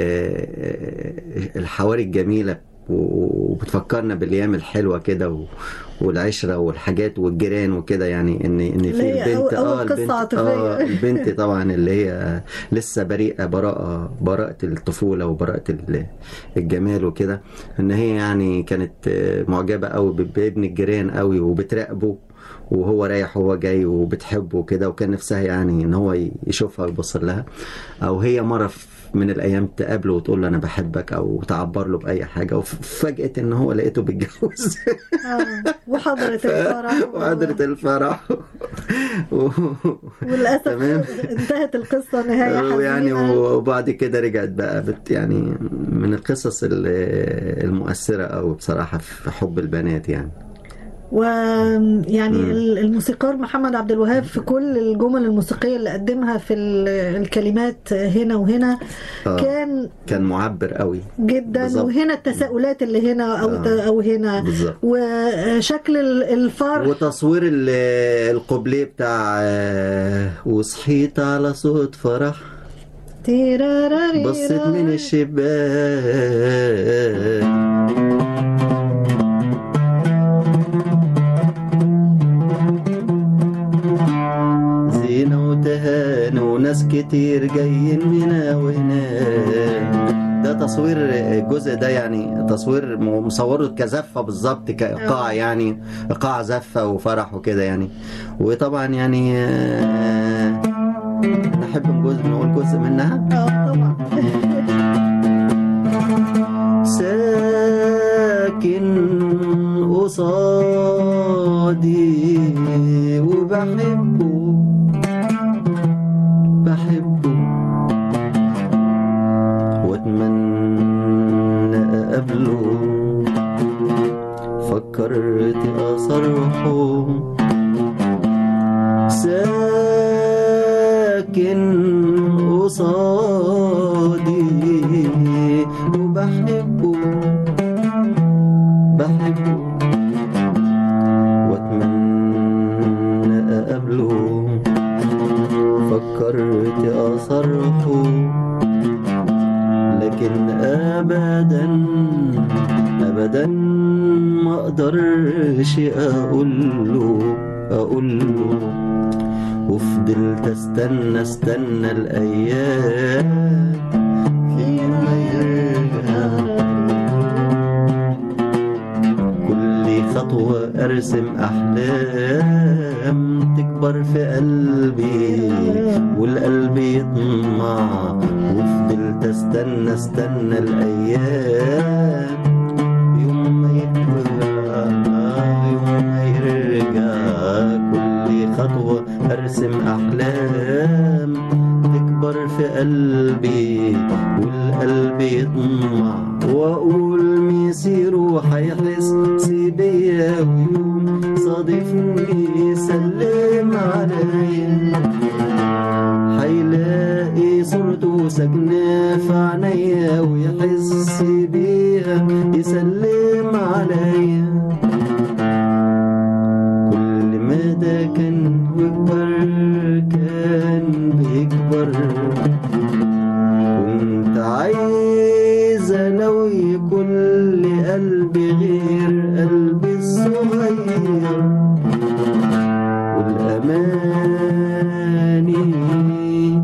الحواري الجميلة وبتفكرنا بالايام الحلوه كده و... والعشره والحاجات والجيران وكده يعني ان ان اللي في هي البنت أول- أول اه قصة البنت عاطفية. اه البنت طبعا اللي هي لسه بريئه براءه براءه الطفوله وبراءه ال- الجمال وكده ان هي يعني كانت آه، معجبه قوي بابن الجيران قوي وبتراقبه وهو رايح وهو جاي وبتحبه كده وكان نفسها يعني ان هو يشوفها ويبص لها او هي مره في- من الايام تقابله وتقول له انا بحبك او تعبر له باي حاجه وفجاه ان هو لقيته بيتجوز آه، وحضرت الفرح وقدرت الفرح و... وللاسف تمام. انتهت القصه نهايه ويعني حزينه وبعد كده رجعت بقى بت يعني من القصص ال- المؤثرة أوي بصراحة في حب البنات يعني ويعني مم. الموسيقار محمد عبد الوهاب في كل الجمل الموسيقيه اللي قدمها في ال- الكلمات هنا وهنا آه. كان كان معبر قوي جدا بالظبط. وهنا التساؤلات اللي هنا او آه. او هنا بالظبط. وشكل ال- الفرح وتصوير ال- القبليه بتاع آه، وصحيت على صوت فرح تيراراريرا. بصيت من الشباك زينة وتهانة وناس كتير جايين هنا وهناك ده تصوير الجزء ده يعني تصوير م- مصوره كزفه بالظبط كايقاع يعني ايقاع زفه وفرح وكده يعني وطبعا يعني آه، نحب نقول نقول جزء منها اه طبعا ساكن قصادي وبحبه بحبه واتمنى اقابله فكرت اصرحه ساكن قصادي وبحبه بحبه واتمنى اقابله فكرت اصرحه لكن ابدا ابدا ما اقدرش اقول له اقول له وفضلت استنى استنى الايام فيما يرجع كل خطوة أرسم أحلام تكبر في قلبي والقلب يطمع وفضلت استنى استنى الأيام يوم ما يرجع يوم ما يرجع كل خطوة أرسم أحلام تكبر في قلبي والقلب يطمع وأقول ميسيره هيحس بيا ويوم صادفني يسلم عليا هيلاقي صورته ساكنة في عينيا ويحس بيها يسلم عليا كل ما ده كان بيكبر كان بيكبر كنت عايزة لو يكون لقلبي غير قلبي الصغير والأماني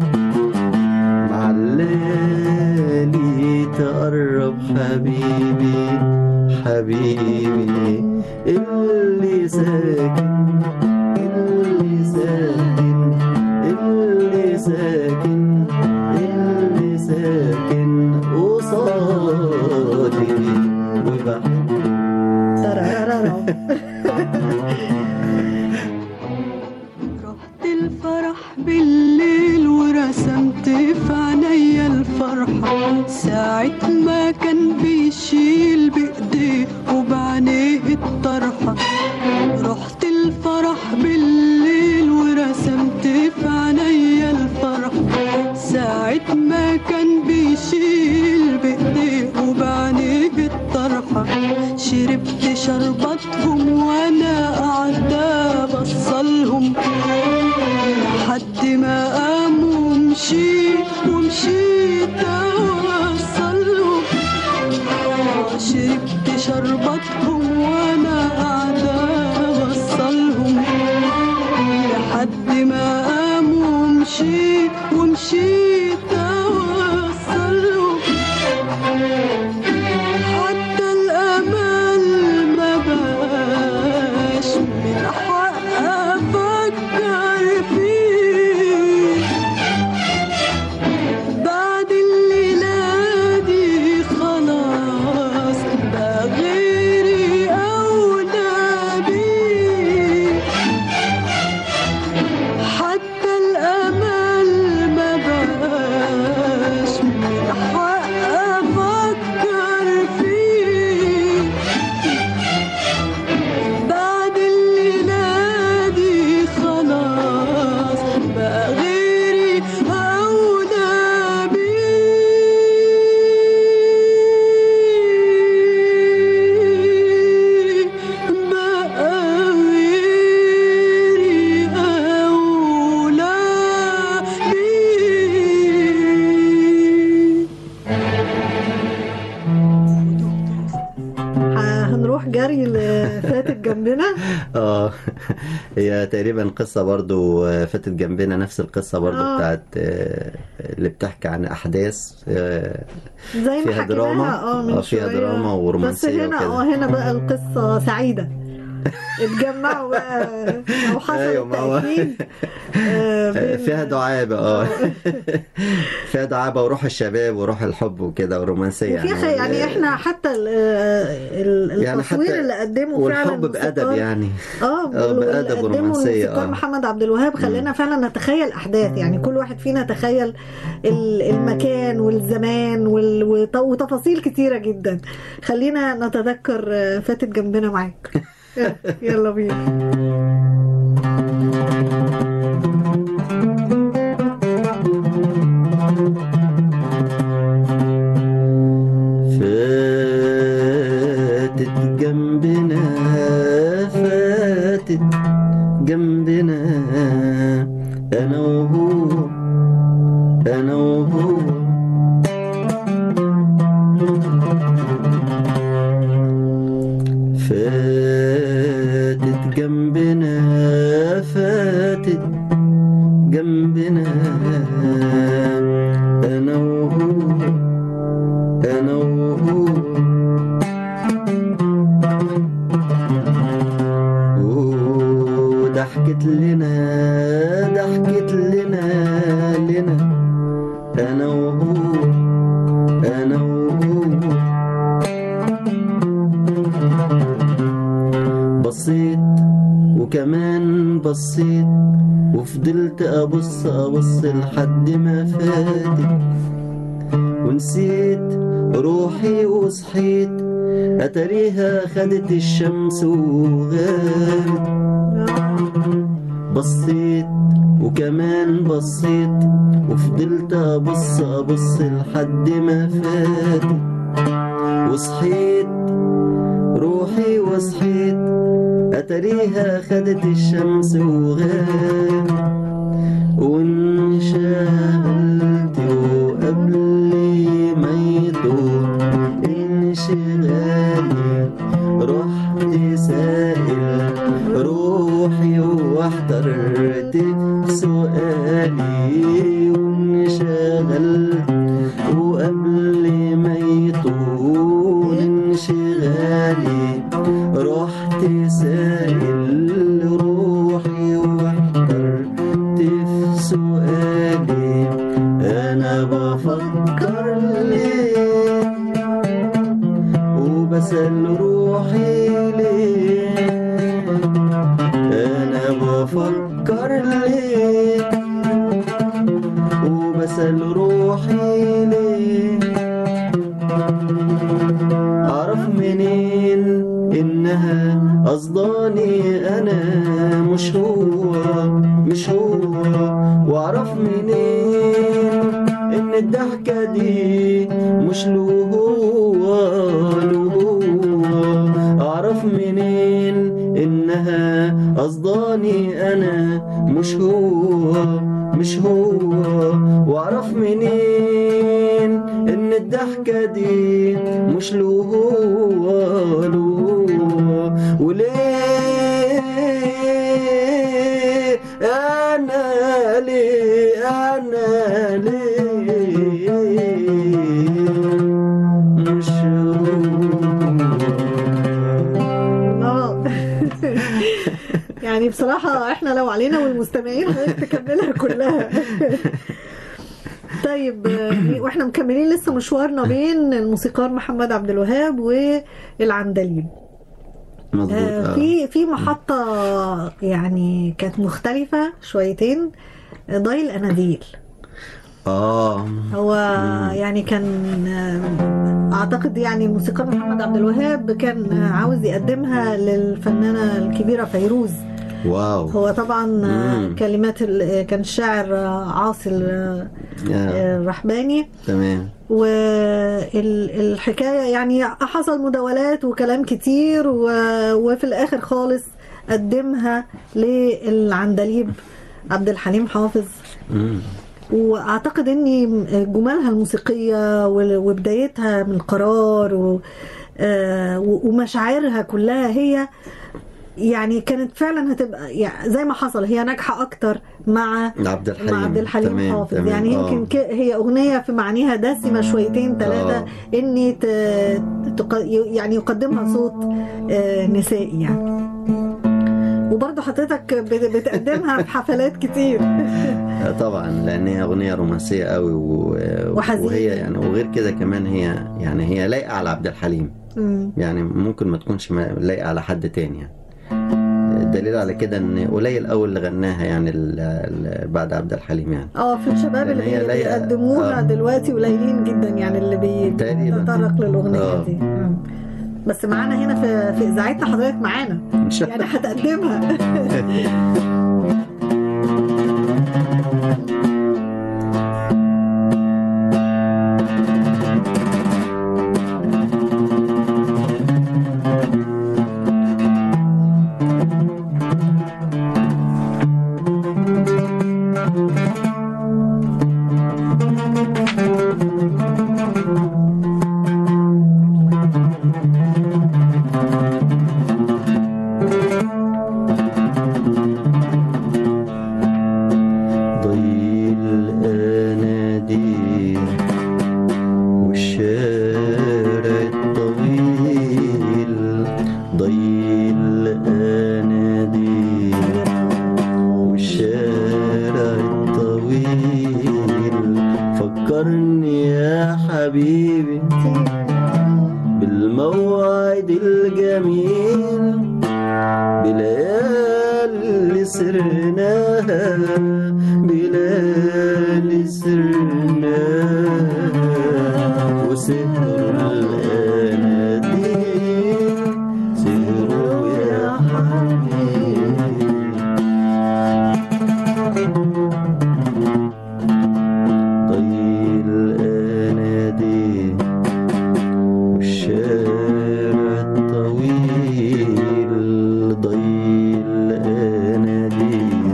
معلالي تقرب حبيبي حبيبي اللي ساكن اللي ساكن اللي ساكن اللي ساكن قصادي وبحبه الفرح بالليل ورسمت في عينيا الفرحة ساعة ما كان بيشيل بإيديه وبعينيه الطرحة رحت الفرح بالليل ورسمت في عينيا الفرحة ساعة ما كان بيشيل بإيديه وبعينيه الطرحة شربت شربتهم وانا قاعدة بصلهم لحد ما قاموا ومشيت ومشيت اوصلهم شربت شربتهم وانا قاعدة بصلهم لحد ما قاموا ومشيت ومشيت اوصلهم حتى الامل ما بقاش من حق افكر فيه بعد الليلة دي خلاص بقى غيري أولى بيه حتى الأمل ما بقاش من حق أفكر نروح جري لفاتت جنبنا اه هي تقريبا قصة برضو آه، فاتت جنبنا نفس القصة برضو آه. بتاعت آه، اللي بتحكي عن أحداث آه، زي ما فيها حكيناها دراما اه من اه فيها شوية. دراما بس ورومانسية هنا وكده اه هنا بقى القصة سعيدة اتجمعوا بقى او حصل أيوة، ما هو- التأكيد آه، بين- فيها دعابة اه فيها دعابة وروح الشباب وروح الحب وكده ورومانسية وفي خي... يعني احنا حتى ال- ال- يعني التصوير حتى اللي قدمه فعلا والحب بأدب الموسيقار- يعني اه آه، واللي بأدب قدمه ورومانسية الموسيقار اه محمد عبد الوهاب خلانا فعلا نتخيل احداث يعني كل واحد فينا تخيل ال- المكان والزمان وال... وت- وتفاصيل كتيره جدا خلينا نتذكر آه، فاتت جنبنا معاك يلا بينا فاتت جنبنا فاتت جنبنا انا وهو انا وهو فاتت جنبنا فاتت جنبنا انا وهو انا وهو وضحكت لنا ضحكت لنا لنا انا وهو انا وهو بصيت وكمان بصيت وفضلت ابص ابص لحد ما فاتت ونسيت روحي وصحيت اتريها خدت الشمس وغابت بصيت وكمان بصيت وفضلت ابص ابص لحد ما فاتت وصحيت روحي وصحيت اتريها خدت الشمس وغابت وانشغلت وقبل ما يطول انشغالي رحت سائل روحي واحترت في سؤالي وانشغلت وقبل ما يطول انشغالي رحت سائل روحي واحترت في سؤالي انا بفكر ليه وبسأل روحي ليه انا بفكر ليه وبسأل روحي ليه اعرف منين انها قصداني انا مش هو مش هو واعرف منين ان الضحكة دي مش له هو له هو اعرف منين انها قصداني انا مش هو مش هو واعرف منين ان الضحكة دي مش له هو له هو وليه انا ليه انا ليه مش اه يعني بصراحة احنا لو علينا والمستمعين حضرتك تكملها كلها طيب آه، واحنا مكملين لسه مشوارنا بين الموسيقار محمد عبد الوهاب والعندليب مظبوط آه، آه. في في محطة يعني كانت مختلفة شويتين آه، ضي الأناديل اه هو يعني كان آه، اعتقد يعني الموسيقار محمد عبد الوهاب كان آه، عاوز يقدمها للفنانة الكبيرة فيروز واو هو طبعا آه، مم. كلمات ال- كان الشاعر آه، عاصي ال- آه. الرحباني تمام والحكاية يعني حصل مداولات وكلام كتير و... وفي الآخر خالص قدمها للعندليب عبد الحليم حافظ مم. واعتقد ان جمالها الموسيقيه وال- وبدايتها من قرار و آه، و- ومشاعرها كلها هي يعني كانت فعلا هتبقى يعني زي ما حصل هي ناجحه اكتر مع عبد الحليم مع عبد الحليم تمام، حافظ تمام، يعني آه. يمكن ك- هي اغنيه في معانيها دسمه شويتين ثلاثه آه. اني ت... تق... يعني يقدمها صوت آه، نسائي يعني وبرضه حضرتك بت- بتقدمها في حفلات كتير آه، طبعا لان هي اغنيه رومانسيه قوي و... وحزينة. وهي يعني وغير كده كمان هي يعني هي لايقه على عبد الحليم مم. يعني ممكن ما تكونش ما- لايقه على حد تاني يعني الدليل على كده ان قليل قوي اللي غناها يعني ال... ال... بعد عبد الحليم يعني اه في الشباب لأن اللي هي بي- لايقة- بيقدموها آه. دلوقتي قليلين جدا يعني اللي بيتطرق للاغنيه آه. دي مم. بس معانا هنا في في اذاعتنا حضرتك معانا ان شاء يعني هتقدمها ضي الأناديل والشارع الطويل ضي الأناديل والشارع الطويل فكرني يا حبيبي بالموعد الجميل بليالي سرناها بليالي سرناها وسهر الأناديل سهروا يا حبيبي ضي الأناديل والشارع الطويل ضي الأناديل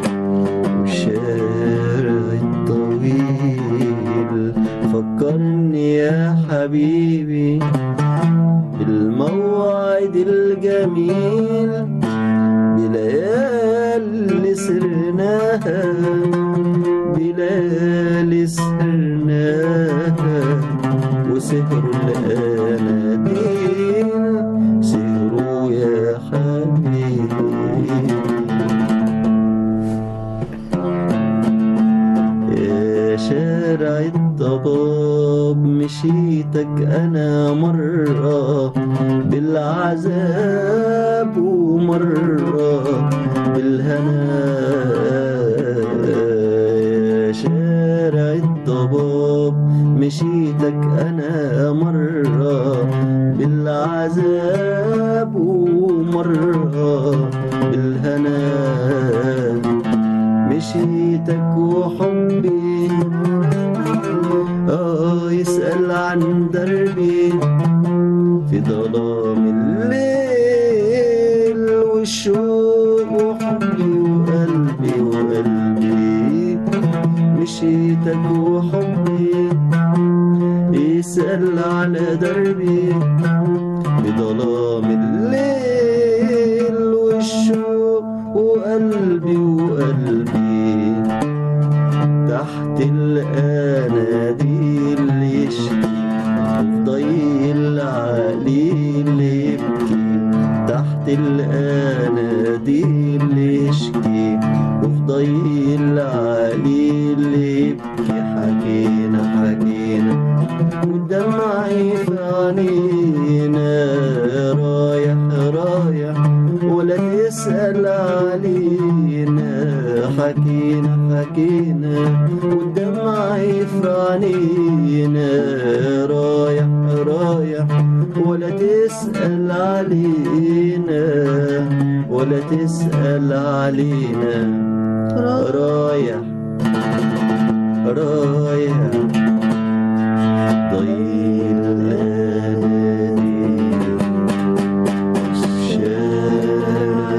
والشارع الطويل فكرني يا حبيبي بالموعد الجميل بليالي سرناها بليالي سرناها وسهر الأناديل سهروا يا حبيبي يا شارع الضباب مشيتك أنا مرة بالعذاب ومرة بالهنا يا شارع الضباب مشيتك أنا مرة بالعذاب ومرة بالهنا مشيتك وحبي آه يسأل عن دربي في ظلام الليل والشوق وحبي وقلبي وقلبي مشيتك وحبي يسأل على دربي بظلام الليل والشوق وقلبي وقلبي تحت الأناديل يشكي وفي ضي العليل يبكي تحت الأناديل يشكي وفي ضي العليل يبكي حكينا حكينا والدمع في عينينا رايح رايح ولا تسأل علينا حكينا حكينا والدمع في عينينا رايح رايح ولا تسأل علينا ولا تسأل علينا رايح رايح ضيل الأناديل الشارع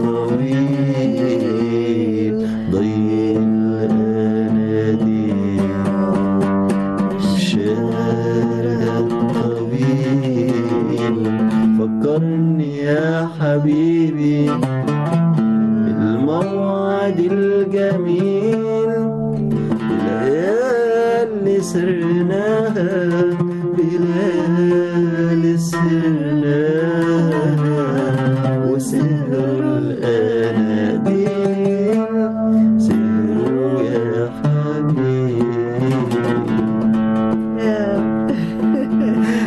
الطويل ضيل الأناديل الشارع الطويل ليالي سهرناها وسهرنا